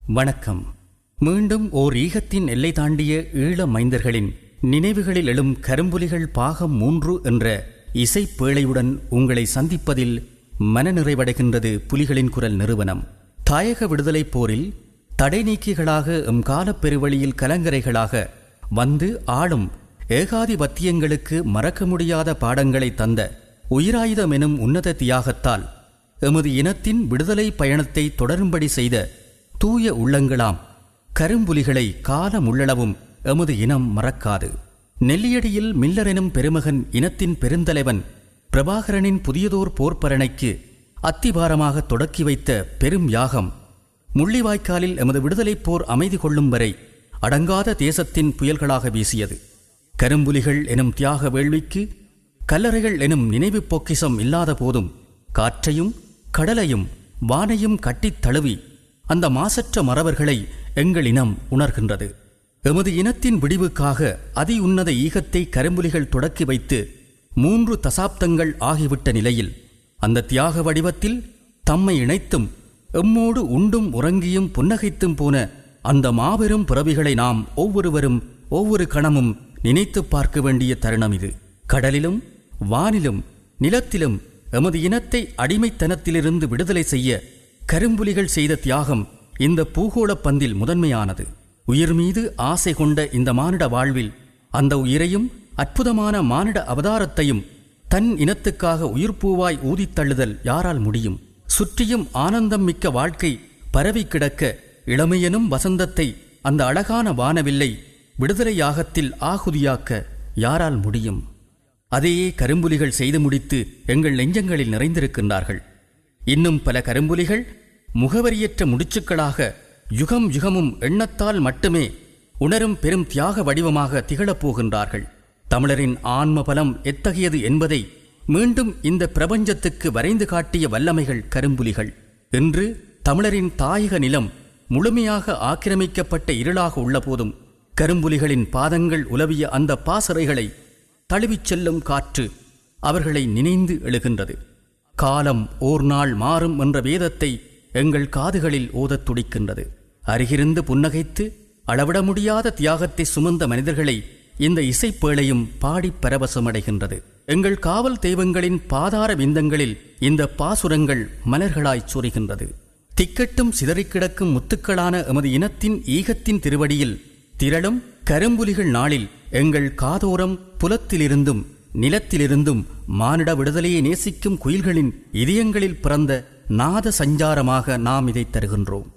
வணக்கம் மீண்டும் ஓர் ஈகத்தின் எல்லை தாண்டிய ஈழ மைந்தர்களின் நினைவுகளில் எழும் கரும்புலிகள் பாகம் மூன்று என்ற இசைப்பேழையுடன் உங்களை சந்திப்பதில் மனநிறைவடைகின்றது புலிகளின் குரல் நிறுவனம் தாயக விடுதலைப் போரில் தடை நீக்கிகளாக எம் காலப் பெருவழியில் கலங்கரைகளாக வந்து ஆளும் ஏகாதிபத்தியங்களுக்கு மறக்க முடியாத பாடங்களை தந்த உயிராயுதம் எனும் உன்னத தியாகத்தால் எமது இனத்தின் விடுதலை பயணத்தை தொடரும்படி செய்த தூய உள்ளங்களாம் கரும்புலிகளை காலமுள்ளளவும் எமது இனம் மறக்காது நெல்லியடியில் மில்லர் எனும் பெருமகன் இனத்தின் பெருந்தலைவன் பிரபாகரனின் புதியதோர் போர்ப்பரணைக்கு அத்திபாரமாக தொடக்கி வைத்த பெரும் யாகம் முள்ளிவாய்க்காலில் எமது விடுதலைப் போர் அமைதி கொள்ளும் வரை அடங்காத தேசத்தின் புயல்களாக வீசியது கரும்புலிகள் எனும் தியாக வேள்விக்கு கல்லறைகள் எனும் நினைவு பொக்கிசம் இல்லாத போதும் காற்றையும் கடலையும் வானையும் கட்டித் தழுவி அந்த மாசற்ற மறவர்களை எங்கள் இனம் உணர்கின்றது எமது இனத்தின் விடிவுக்காக அதி உன்னத ஈகத்தை கரும்புலிகள் தொடக்கி வைத்து மூன்று தசாப்தங்கள் ஆகிவிட்ட நிலையில் அந்த தியாக வடிவத்தில் தம்மை இணைத்தும் எம்மோடு உண்டும் உறங்கியும் புன்னகைத்தும் போன அந்த மாபெரும் பிறவிகளை நாம் ஒவ்வொருவரும் ஒவ்வொரு கணமும் நினைத்து பார்க்க வேண்டிய தருணம் இது கடலிலும் வானிலும் நிலத்திலும் எமது இனத்தை அடிமைத்தனத்திலிருந்து விடுதலை செய்ய கரும்புலிகள் செய்த தியாகம் இந்த பூகோளப் பந்தில் முதன்மையானது உயிர் மீது ஆசை கொண்ட இந்த மானிட வாழ்வில் அந்த உயிரையும் அற்புதமான மானிட அவதாரத்தையும் தன் இனத்துக்காக உயிர்ப்பூவாய் ஊதித் தள்ளுதல் யாரால் முடியும் சுற்றியும் ஆனந்தம் மிக்க வாழ்க்கை பரவி கிடக்க இளமையெனும் வசந்தத்தை அந்த அழகான வானவில்லை விடுதலை யாகத்தில் ஆகுதியாக்க யாரால் முடியும் அதையே கரும்புலிகள் செய்து முடித்து எங்கள் நெஞ்சங்களில் நிறைந்திருக்கின்றார்கள் இன்னும் பல கரும்புலிகள் முகவரியற்ற முடிச்சுக்களாக யுகம் யுகமும் எண்ணத்தால் மட்டுமே உணரும் பெரும் தியாக வடிவமாக திகழப் போகின்றார்கள் தமிழரின் ஆன்ம பலம் எத்தகையது என்பதை மீண்டும் இந்த பிரபஞ்சத்துக்கு வரைந்து காட்டிய வல்லமைகள் கரும்புலிகள் இன்று தமிழரின் தாயக நிலம் முழுமையாக ஆக்கிரமிக்கப்பட்ட இருளாக உள்ளபோதும் கரும்புலிகளின் பாதங்கள் உலவிய அந்த பாசறைகளை தழுவிச் செல்லும் காற்று அவர்களை நினைந்து எழுகின்றது காலம் ஓர் நாள் மாறும் என்ற வேதத்தை எங்கள் காதுகளில் ஓதத் துடிக்கின்றது அருகிருந்து புன்னகைத்து அளவிட முடியாத தியாகத்தை சுமந்த மனிதர்களை இந்த இசைப்பேழையும் பாடிப் பரவசமடைகின்றது எங்கள் காவல் தெய்வங்களின் பாதார விந்தங்களில் இந்த பாசுரங்கள் மலர்களாய்ச் சொரிகின்றது திக்கட்டும் சிதறிக் கிடக்கும் முத்துக்களான எமது இனத்தின் ஈகத்தின் திருவடியில் திரளும் கரும்புலிகள் நாளில் எங்கள் காதோரம் புலத்திலிருந்தும் நிலத்திலிருந்தும் மானிட விடுதலையை நேசிக்கும் குயில்களின் இதயங்களில் பிறந்த நாத சஞ்சாரமாக நாம் இதை தருகின்றோம்